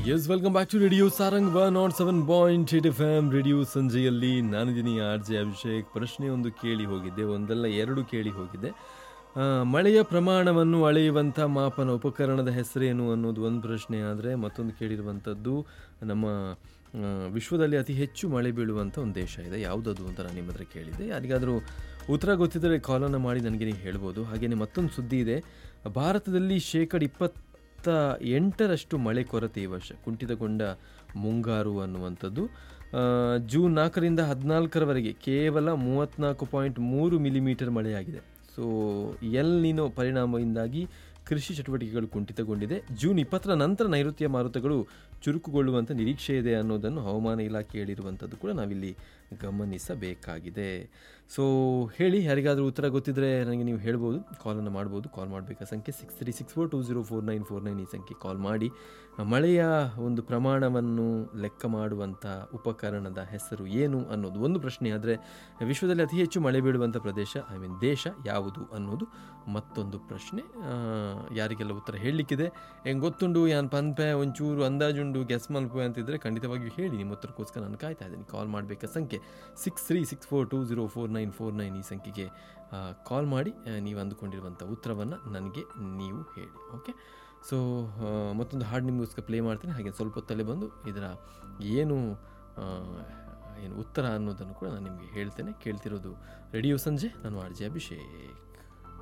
S welcome back to radio Sarang one not seven point eight F M radio ಸಂಜೆಯಲ್ಲಿ ನಾನಿದ್ದೀನಿ R J Abhishek ಪ್ರಶ್ನೆ ಒಂದು ಕೇಳಿ ಹೋಗಿದ್ದೆ ಒಂದಲ್ಲ ಎರಡು ಕೇಳಿ ಹೋಗಿದ್ದೆ ಆ, ಮಳೆಯ ಪ್ರಮಾಣವನ್ನು ಅಳೆಯುವಂಥ ಮಾಪನ ಉಪಕರಣದ ಹೆಸರೇನು ಅನ್ನೋದು ಒಂದು ಪ್ರಶ್ನೆ ಆದರೆ ಮತ್ತೊಂದು ಕೇಳಿರುವಂಥದ್ದು ನಮ್ಮ ಆ, ವಿಶ್ವದಲ್ಲಿ ಅತಿ ಹೆಚ್ಚು ಮಳೆ ಬೀಳುವಂಥ ಒಂದು ದೇಶ ಇದೆ ಯಾವುದದು ಅಂತ ನಾನು ನಿಮ್ಮ ಹತ್ರ ಕೇಳಿದ್ದೆ ಯಾರಿಗಾದರೂ ಉತ್ತರ ಗೊತ್ತಿದ್ದರೆ ಕಾಲನ್ನು ಮಾಡಿ ನನಗೆ ನೀವು ಹೇಳ್ಬೋದು ಹಾಗೆಯೇ ಮತ್ತೊಂದು ಸುದ್ದಿ ಇದೆ ಭಾರತದಲ್ಲಿ ಶೇಕಡ ಇಪ್ಪತ್ತ ಎಂಟರಷ್ಟು ಮಳೆ ಕೊರತೆ ಈ ವರ್ಷ ಕುಂಠಿತಗೊಂಡ ಮುಂಗಾರು ಅನ್ನುವಂಥದ್ದು ಆ, ಜೂನ್ ನಾಲ್ಕರಿಂದ ಹದಿನಾಲ್ಕರವರೆಗೆ ಕೇವಲ ಮೂವತ್ತ್ನಾಲ್ಕು ಪಾಯಿಂಟ್ ಮೂರು ಮಿಲಿಮೀಟರ್ ಮಳೆಯಾಗಿದೆ ಸೊ ಎಲ್ ನೀನೋ ಪರಿಣಾಮದಿಂದಾಗಿ ಕೃಷಿ ಚಟುವಟಿಕೆಗಳು ಕುಂಠಿತಗೊಂಡಿದೆ ಜೂನ್ ಇಪ್ಪತ್ತರ ನಂತರ ನೈಋತ್ಯ ಮಾರುತಗಳು ಚುರುಕುಗೊಳ್ಳುವಂಥ ನಿರೀಕ್ಷೆ ಇದೆ ಅನ್ನೋದನ್ನು ಹವಾಮಾನ ಇಲಾಖೆ ಹೇಳಿರುವಂಥದ್ದು ಕೂಡ ನಾವಿಲ್ಲಿ ಗಮನಿಸಬೇಕಾಗಿದೆ ಸೊ ಹೇಳಿ ಯಾರಿಗಾದರೂ ಉತ್ತರ ಗೊತ್ತಿದ್ದರೆ ನನಗೆ ನೀವು ಹೇಳ್ಬೋದು ಕಾಲನ್ನು ಮಾಡ್ಬೋದು ಕಾಲ್ ಮಾಡಬೇಕಾ ಸಂಖ್ಯೆ six three six four two zero four nine four nine ಈ ಸಂಖ್ಯೆ ಕಾಲ್ ಮಾಡಿ ಮಳೆಯ ಒಂದು ಪ್ರಮಾಣವನ್ನು ಲೆಕ್ಕ ಮಾಡುವಂಥ ಉಪಕರಣದ ಹೆಸರು ಏನು ಅನ್ನೋದು ಒಂದು ಪ್ರಶ್ನೆ ಆದರೆ ವಿಶ್ವದಲ್ಲಿ ಅತಿ ಹೆಚ್ಚು ಮಳೆ ಬೀಳುವಂಥ ಪ್ರದೇಶ ಐ ಮೀನ್ ದೇಶ ಯಾವುದು ಅನ್ನೋದು ಮತ್ತೊಂದು ಪ್ರಶ್ನೆ ಆ, ಯಾರಿಗೆಲ್ಲ ಉತ್ತರ ಹೇಳಲಿಕ್ಕಿದೆ ಹೆಂಗೆ ಗೊತ್ತುಂಡು ಯಾನ್ ಪನ್ಪೆ ಒಂಚೂರು ಅಂದಾಜುಂಡು ಗೆಸ್ ಮಲ್ಪೆ ಅಂತಿದ್ರೆ ಖಂಡಿತವಾಗಿಯೂ ಹೇಳಿ ನಿಮ್ಮ ಉತ್ತರಕ್ಕೋಸ್ಕರ ನಾನು ಕಾಯ್ತಾ ಇದ್ದೀನಿ ಕಾಲ್ ಮಾಡಬೇಕಾ ಸಂಖ್ಯೆ six three six four two zero four nine four nine ಈ ಸಂಖ್ಯೆಗೆ ಕಾಲ್ ಮಾಡಿ ಆ, ನೀವು ಅಂದುಕೊಂಡಿರುವಂಥ ಉತ್ತರವನ್ನು ನನಗೆ ನೀವು ಹೇಳಿ ಓಕೆ ಸೊ ಮತ್ತೊಂದು ಹಾಡು ನಿಮಗೋಸ್ಕರ ಪ್ಲೇ ಮಾಡ್ತೀನಿ ಹಾಗೆ ಸ್ವಲ್ಪ ಹೊತ್ತಲ್ಲೇ ಬಂದು ಇದರ ಏನು ಆ, ಏನು ಉತ್ತರ ಅನ್ನೋದನ್ನು ಕೂಡ ನಾನು ನಿಮಗೆ ಹೇಳ್ತೇನೆ ಕೇಳ್ತಿರೋದು ರೇಡಿಯೋ ಸಂಜೆ ನಾನು ಆರ್ ಜೆ ಅಭಿಷೇಕ್